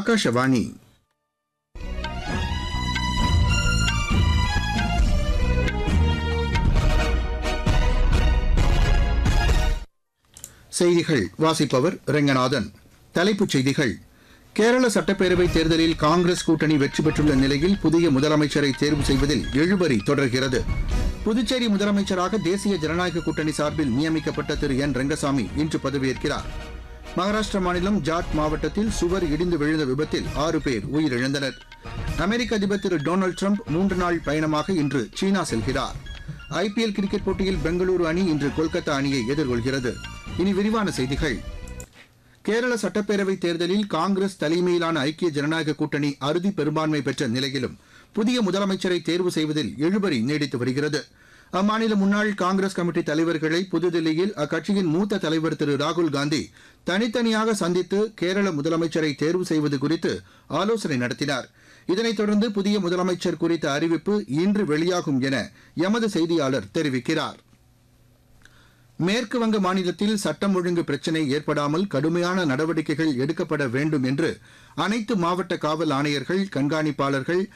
ஆகாஷவாணி செய்திகள் வாசிப்பவர் ரெங்கநாதன் தலைப்புச் செய்திகள் கேரள சட்டப்பேரவைத் தேர்தலில் காங்கிரஸ் கூட்டணி வெற்றி பெற்றுள்ள நிலையில் புதிய முதலமைச்சரை தேர்வு செய்வதில் இழுபறி தொடர்கிறது புதுச்சேரி முதலமைச்சராக தேசிய ஜனநாயக கூட்டணி சார்பில் நியமிக்கப்பட்ட திரு என் ரெங்கசாமி இன்று பதவியேற்கிறார் மகாராஷ்டிர மாநிலம் ஜாட் மாவட்டத்தில் சுவர் இடிந்து விழுந்த விபத்தில் ஆறு பேர் உயிரிழந்தனர் அமெரிக்க அதிபர் திரு டொனால்டு ட்ரம்ப் மூன்று நாள் பயணமாக இன்று சீனா செல்கிறார் ஐபிஎல் கிரிக்கெட் போட்டியில் பெங்களூரு அணி இன்று கொல்கத்தா அணியை எதிர்கொள்கிறது இனி விரிவான செய்திகள் கேரள சட்டப்பேரவைத் தேர்தலில் காங்கிரஸ் தலைமையிலான ஐக்கிய ஜனநாயக கூட்டணி அறுதி பெரும்பான்மை பெற்ற நிலையிலும் புதிய முதலமைச்சரை தேர்வு செய்வதில் இழுபறி நீடித்து வருகிறது அம்மாநில முன்னாள் காங்கிரஸ் கமிட்டி தலைவர்களை புதுதில்லியில் அக்கட்சியின் மூத்த தலைவர் திரு ராகுல் காந்தி தனித்தனியாக சந்தித்து கேரள முதலமைச்சரை தேர்வு செய்வது குறித்து ஆலோசனை நடத்தினார் இதனைத் தொடர்ந்து புதிய முதலமைச்சர் குறித்த அறிவிப்பு இன்று வெளியாகும் என எமது செய்தியாளர் தெரிவிக்கிறார் மேற்கு வங்க மாநிலத்தில் சட்டம் ஒழுங்கு பிரச்சினை ஏற்படாமல் கடுமையான நடவடிக்கைகள் எடுக்கப்பட வேண்டும் என்று அனைத்து மாவட்ட காவல் ஆணையர்கள் கண்காணிப்பாளர்கள்